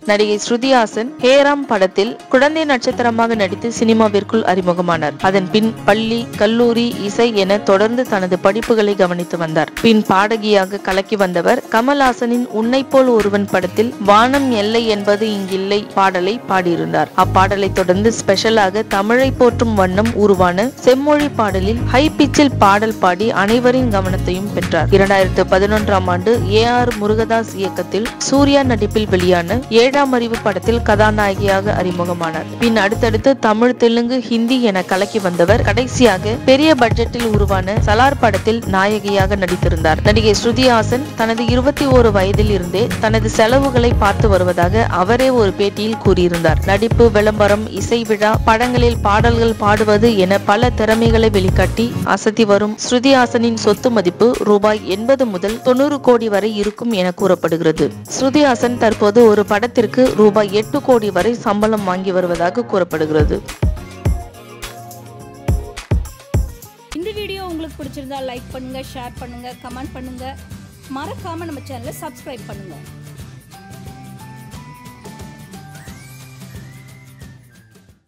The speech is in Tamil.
நடிகை ஸ்ருதிஹாசன் ஹேராம் படத்தில் குழந்தை நட்சத்திரமாக நடித்து சினிமாவிற்குள் அறிமுகமானார் அதன் பின் பள்ளி கல்லூரி இசை என தொடர்ந்து தனது படிப்புகளை கவனித்து வந்தார் பின் பாடகியாக கலக்கி வந்தவர் கமல்ஹாசனின் உன்னை போல் ஒருவன் படத்தில் வானம் எல்லை என்பது இங்கில்லை பாடலை பாடியிருந்தார் அப்பாடலை தொடர்ந்து ஸ்பெஷலாக தமிழை போற்றும் வண்ணம் உருவான செம்மொழி பாடலில் ஹை பிச்சில் பாடல் பாடி அனைவரின் கவனத்தையும் பெற்றார் இரண்டாயிரத்து பதினொன்றாம் ஆண்டு ஏ ஆர் முருகதாஸ் இயக்கத்தில் சூர்யா நடிப்பில் வெளியான ஏழாம் அறிவு படத்தில் கதாநாயகியாக அறிமுகமானார் பின் அடுத்தடுத்து தமிழ் தெலுங்கு ஹிந்தி என கலக்கி வந்தவர் கடைசியாக பெரிய பட்ஜெட்டில் உருவான சலார் படத்தில் நாயகியாக நடித்திருந்தார் நடிகை ஸ்ருதிஹாசன் தனது இருபத்தி ஓரு வயதில் இருந்தே தனது செலவுகளை பார்த்து வருவதாக அவரே ஒரு பேட்டியில் கூறியிருந்தார் நடிப்பு விளம்பரம் இசை விழா படங்களில் பாடல்கள் பாடுவது என பல திறமைகளை வெளிக்காட்டி அசத்தி வரும் ஸ்ருதிஹாசனின் சொத்து மதிப்பு ரூபாய் எண்பது முதல் தொண்ணூறு கோடி வரை இருக்கும் என கூறப்படுகிறது ஸ்ருதிஹாசன் தற்போது ஒரு படத்திற்கு ரூபாய் எட்டு கோடி வரை சம்பளம் வாங்கி வருவதாக கூறப்படுகிறது இந்த வீடியோ உங்களுக்கு பிடிச்சிருந்தா லைக் பண்ணுங்க ஷேர் பண்ணுங்க கமெண்ட் பண்ணுங்க மறக்காம நம்ம சேனலை சப்ஸ்கிரைப் பண்ணுங்க